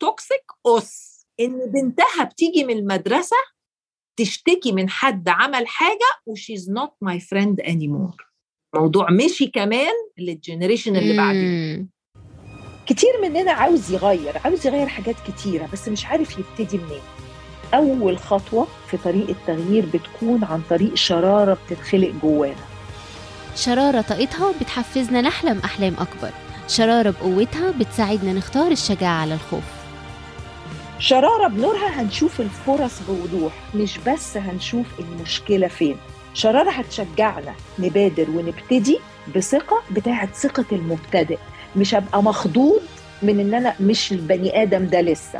توكسيك اس ان بنتها بتيجي من المدرسه تشتكي من حد عمل حاجه وشيز نوت ماي فريند اني مور موضوع مشي كمان للجنريشن اللي بعدين كتير مننا عاوز يغير عاوز يغير حاجات كتيرة بس مش عارف يبتدي منين أول خطوة في طريق التغيير بتكون عن طريق شرارة بتتخلق جوانا شرارة طاقتها بتحفزنا نحلم أحلام أكبر شرارة بقوتها بتساعدنا نختار الشجاعة على الخوف شرارة بنورها هنشوف الفرص بوضوح مش بس هنشوف المشكلة فين شرارة هتشجعنا نبادر ونبتدي بثقة بتاعت ثقة المبتدئ مش هبقى مخضوض من ان انا مش البني ادم ده لسه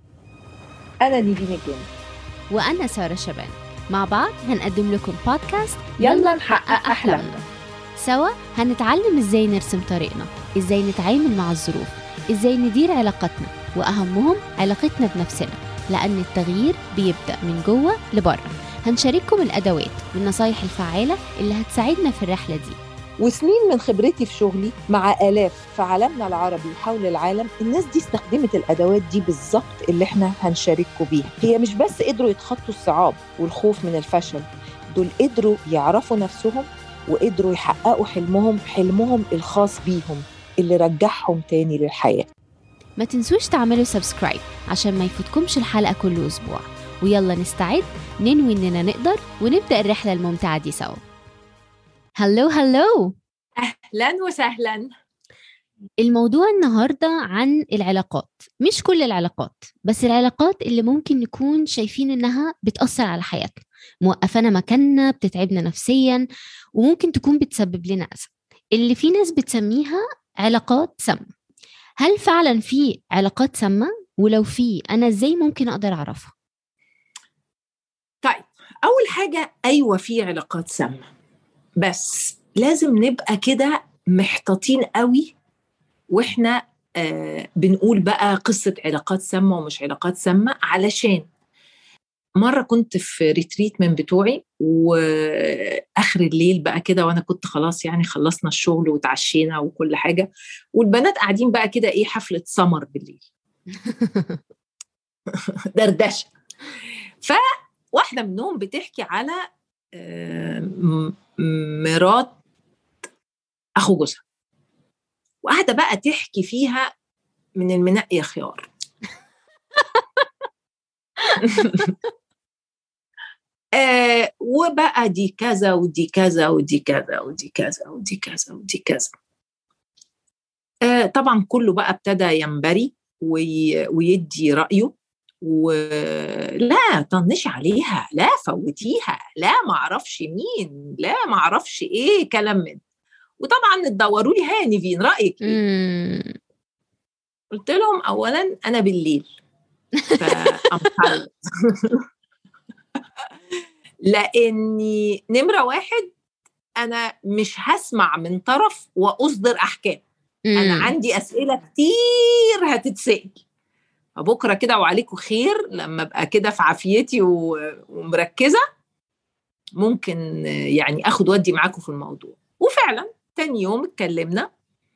انا نيفين الجن وأنا سارة شبان مع بعض هنقدم لكم بودكاست يلا نحقق احلامنا سوا هنتعلم ازاي نرسم طريقنا ازاي نتعامل مع الظروف ازاي ندير علاقاتنا واهمهم علاقتنا بنفسنا لان التغيير بيبدا من جوه لبره هنشارككم الادوات والنصايح الفعاله اللي هتساعدنا في الرحله دي وسنين من خبرتي في شغلي مع آلاف في عالمنا العربي وحول العالم الناس دي استخدمت الأدوات دي بالظبط اللي احنا هنشارككم بيها هي مش بس قدروا يتخطوا الصعاب والخوف من الفشل دول قدروا يعرفوا نفسهم وقدروا يحققوا حلمهم حلمهم الخاص بيهم اللي رجعهم تاني للحياة ما تنسوش تعملوا سبسكرايب عشان ما يفوتكمش الحلقه كل اسبوع ويلا نستعد ننوي اننا نقدر ونبدا الرحله الممتعه دي سوا هلو هلو اهلا وسهلا الموضوع النهارده عن العلاقات مش كل العلاقات بس العلاقات اللي ممكن نكون شايفين انها بتأثر على حياتنا موقفانا مكاننا بتتعبنا نفسيا وممكن تكون بتسبب لنا أذى اللي في ناس بتسميها علاقات سامة هل فعلا في علاقات سامة ولو في أنا إزاي ممكن أقدر أعرفها طيب اول حاجه ايوه في علاقات سامه بس لازم نبقى كده محتاطين قوي واحنا آه بنقول بقى قصه علاقات سامه ومش علاقات سامه علشان مره كنت في ريتريت من بتوعي واخر الليل بقى كده وانا كنت خلاص يعني خلصنا الشغل وتعشينا وكل حاجه والبنات قاعدين بقى كده ايه حفله سمر بالليل دردشه فواحده منهم بتحكي على آه، م- مرات اخو جوزها وقاعده بقى تحكي فيها من المنقي خيار آه وبقى دي كذا ودي كذا ودي كذا ودي كذا ودي كذا ودي كذا آه طبعا كله بقى ابتدى ينبري وي ويدي رأيه ولا طنشي عليها لا فوتيها لا معرفش مين لا معرفش ايه كلام من وطبعا اتدوروا لي ها نيفين رأيك ايه مم. قلت لهم اولا انا بالليل فأمحل. لاني نمره واحد انا مش هسمع من طرف واصدر احكام انا مم. عندي اسئله كتير هتتسال فبكره كده وعليكم خير لما ابقى كده في عافيتي و- ومركزه ممكن يعني اخد ودي معاكم في الموضوع وفعلا تاني يوم اتكلمنا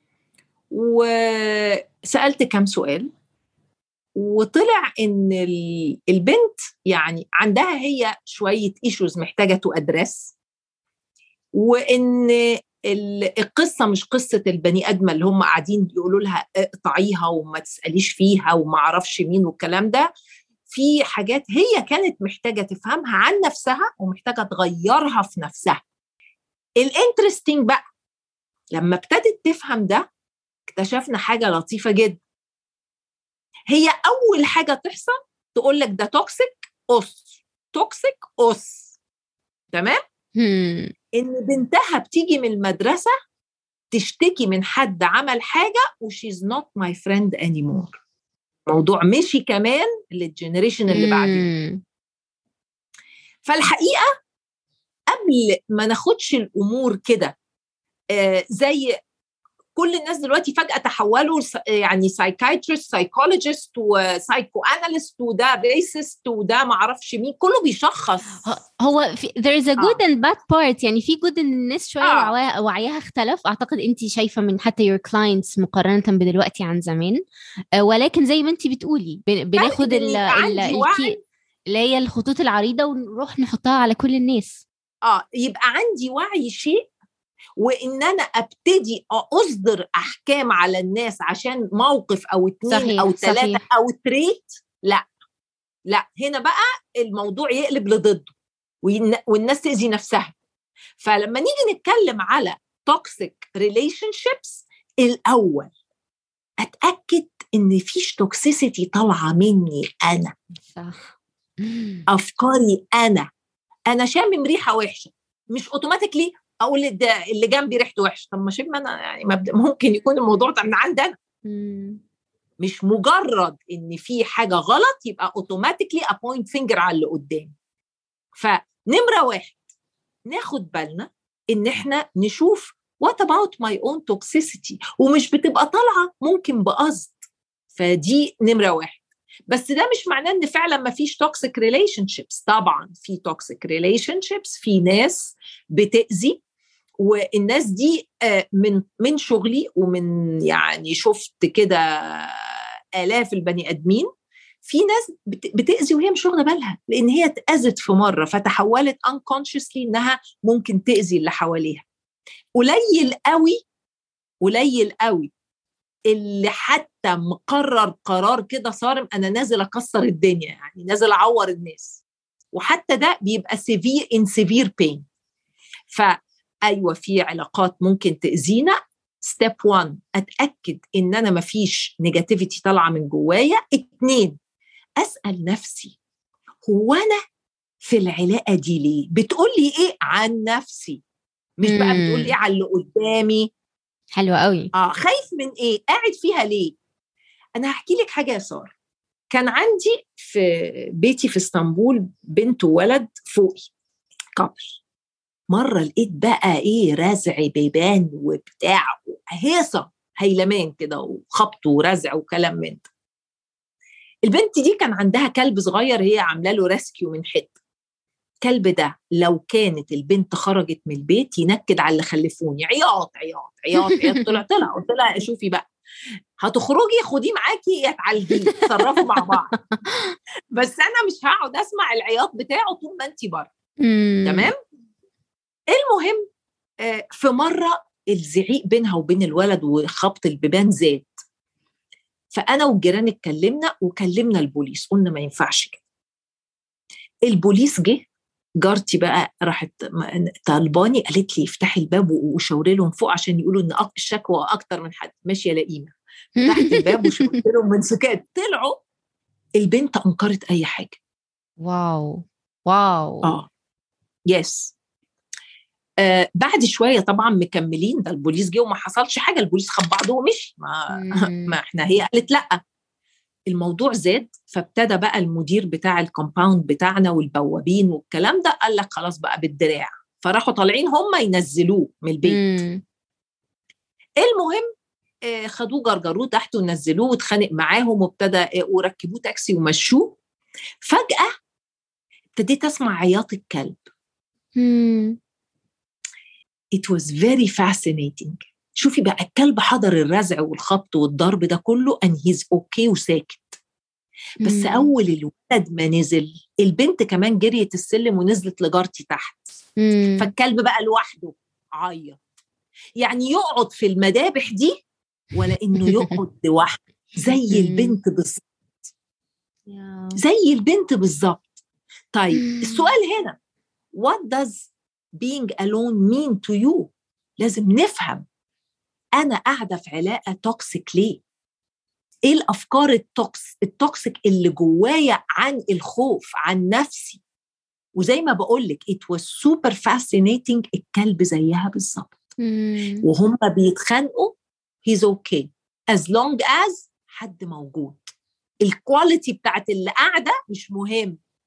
وسالت كام سؤال وطلع ان ال- البنت يعني عندها هي شويه ايشوز محتاجه تو ادرس وان ال- القصه مش قصه البني ادمه اللي هم قاعدين يقولوا لها اقطعيها وما تساليش فيها وما اعرفش مين والكلام ده في حاجات هي كانت محتاجه تفهمها عن نفسها ومحتاجه تغيرها في نفسها الانترستنج بقى لما ابتدت تفهم ده اكتشفنا حاجه لطيفه جدا هي اول حاجه تحصل تقول لك ده توكسيك اس توكسيك اس تمام مم. ان بنتها بتيجي من المدرسه تشتكي من حد عمل حاجه وشيز نوت ماي فريند اني مور موضوع مشي كمان للجنريشن اللي بعدين مم. فالحقيقه قبل ما ناخدش الامور كده آه، زي كل الناس دلوقتي فجاه تحولوا يعني سايكايترست سايكولوجيست وسايكو اناليست وده ريسست وده ما اعرفش مين كله بيشخص هو في there is a good آه. and bad part يعني في جود ان الناس شويه آه. وعيها اختلف اعتقد انت شايفه من حتى your clients مقارنه بدلوقتي عن زمان آه، ولكن زي ما انت بتقولي بناخد ال اللي هي الخطوط العريضه ونروح نحطها على كل الناس اه يبقى عندي وعي شيء وان انا ابتدي اصدر احكام على الناس عشان موقف او اتنين صحيح او ثلاثه او تريت لا لا هنا بقى الموضوع يقلب لضده والناس تاذي نفسها فلما نيجي نتكلم على توكسيك ريليشن شيبس الاول اتاكد ان فيش توكسيسيتي طالعه مني انا صح افكاري انا انا شامم ريحه وحشه مش اوتوماتيكلي اقول ده اللي جنبي ريحته وحشه طب ما شم انا يعني ممكن يكون الموضوع ده من عندنا مش مجرد ان في حاجه غلط يبقى اوتوماتيكلي ابوينت فينجر على اللي قدامي فنمره واحد ناخد بالنا ان احنا نشوف وات اباوت ماي اون توكسيسيتي ومش بتبقى طالعه ممكن بقصد فدي نمره واحد بس ده مش معناه ان فعلا ما فيش توكسيك ريليشن شيبس طبعا في توكسيك ريليشن شيبس في ناس بتاذي والناس دي آه، من من شغلي ومن يعني شفت كده الاف البني ادمين في ناس بتاذي وهي مش واخده بالها لان هي اتاذت في مره فتحولت انكونشسلي انها ممكن تاذي اللي حواليها قليل قوي قليل قوي اللي حتى مقرر قرار كده صارم انا نازل اكسر الدنيا يعني نازل اعور الناس وحتى ده بيبقى سيفير ان سيفير بين فايوه في علاقات ممكن تاذينا ستيب 1 اتاكد ان انا ما فيش نيجاتيفيتي طالعه من جوايا اتنين اسال نفسي هو انا في العلاقه دي ليه بتقول لي ايه عن نفسي مش بقى بتقول لي على اللي قدامي حلوة قوي اه خايف من ايه قاعد فيها ليه انا هحكي لك حاجه يا ساره كان عندي في بيتي في اسطنبول بنت وولد فوقي كابل مره لقيت بقى ايه رزع بيبان وبتاع هيصه هيلمان كده وخبط ورزع وكلام من ده البنت دي كان عندها كلب صغير هي عامله له ريسكيو من حته الكلب ده لو كانت البنت خرجت من البيت ينكد على اللي خلفوني عياط عياط عياط عياط طلع طلع قلت لها شوفي بقى هتخرجي خديه معاكي يا تعالجيه تصرفوا مع بعض بس انا مش هقعد اسمع العياط بتاعه طول ما انت بره تمام المهم آه، في مره الزعيق بينها وبين الولد وخبط البيبان زاد فانا والجيران اتكلمنا وكلمنا البوليس قلنا ما ينفعش كده البوليس جه جارتي بقى راحت طالباني قالت لي افتحي الباب وشاوري لهم فوق عشان يقولوا ان الشكوى اكتر من حد ماشيه لئيمه فتحت الباب وشاورت لهم من سكات طلعوا البنت انكرت اي حاجه واو واو اه يس آه بعد شويه طبعا مكملين ده البوليس جه وما حصلش حاجه البوليس خد بعضه ومشي ما, ما احنا هي قالت لا الموضوع زاد فابتدى بقى المدير بتاع الكومباوند بتاعنا والبوابين والكلام ده قال لك خلاص بقى بالدراع فراحوا طالعين هم ينزلوه من البيت مم. المهم آه، خدوه جرجروه تحت ونزلوه واتخانق معاهم وابتدى آه، وركبوه تاكسي ومشوه فجأة ابتديت اسمع عياط الكلب مم. It was very fascinating شوفي بقى الكلب حضر الرزع والخبط والضرب ده كله ان هيز اوكي وساكت بس مم. اول الولد ما نزل البنت كمان جريت السلم ونزلت لجارتي تحت مم. فالكلب بقى لوحده عيط يعني يقعد في المذابح دي ولا انه يقعد لوحده زي البنت بالظبط زي البنت بالظبط طيب السؤال هنا what does being alone mean to you لازم نفهم انا قاعده في علاقه توكسيك ليه ايه الافكار التوكس التوكسيك اللي جوايا عن الخوف عن نفسي وزي ما بقول لك ات واز سوبر فاسينيتنج الكلب زيها بالظبط وهم بيتخانقوا هيز اوكي از لونج از حد موجود الكواليتي بتاعت اللي قاعده مش مهم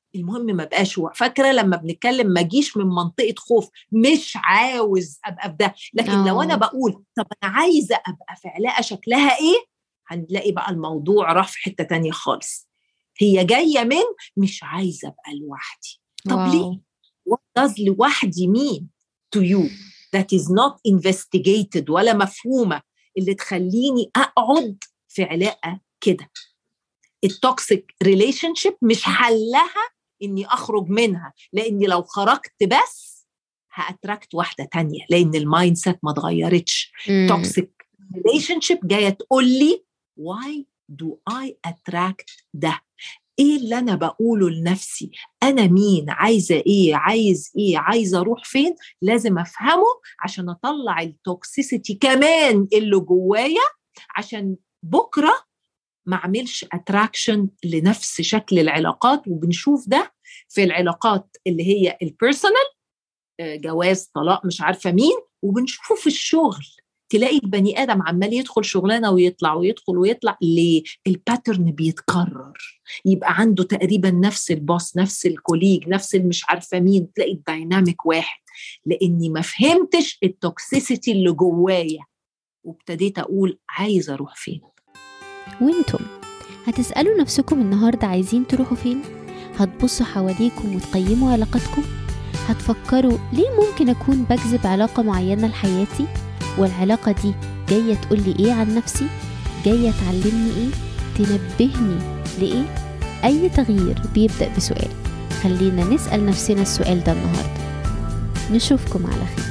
المهم ما بقاش فاكره لما بنتكلم ما جيش من منطقه خوف مش عاوز ابقى في ده لكن أوه. لو انا بقول طب انا عايزه ابقى في علاقه شكلها ايه هنلاقي بقى الموضوع راح في حته تانية خالص هي جايه من مش عايزه ابقى لوحدي طب واو. ليه what does لوحدي مين to you that is not investigated ولا مفهومه اللي تخليني اقعد في علاقه كده التوكسيك ريليشن شيب مش حلها اني اخرج منها لاني لو خرجت بس هاتراكت واحده تانية لان المايند سيت ما اتغيرتش توكسيك ريليشن شيب جايه تقول لي why do I attract ده ايه اللي انا بقوله لنفسي انا مين عايزه ايه عايز ايه عايزه اروح فين لازم افهمه عشان اطلع التوكسيسيتي كمان اللي جوايا عشان بكره ما اعملش اتراكشن لنفس شكل العلاقات وبنشوف ده في العلاقات اللي هي البيرسونال جواز طلاق مش عارفه مين وبنشوفه في الشغل تلاقي البني ادم عمال يدخل شغلانه ويطلع ويدخل ويطلع ليه الباترن بيتكرر يبقى عنده تقريبا نفس الباص نفس الكوليج نفس المش عارفه مين تلاقي الدايناميك واحد لاني ما فهمتش التوكسيسيتي اللي جوايا وابتديت اقول عايزه اروح فين وانتم هتسالوا نفسكم النهارده عايزين تروحوا فين هتبصوا حواليكم وتقيموا علاقاتكم هتفكروا ليه ممكن اكون بجذب علاقه معينه لحياتي والعلاقة دي جاية تقول لي إيه عن نفسي جاية تعلمني إيه تنبهني لإيه أي تغيير بيبدأ بسؤال خلينا نسأل نفسنا السؤال ده النهاردة نشوفكم على خير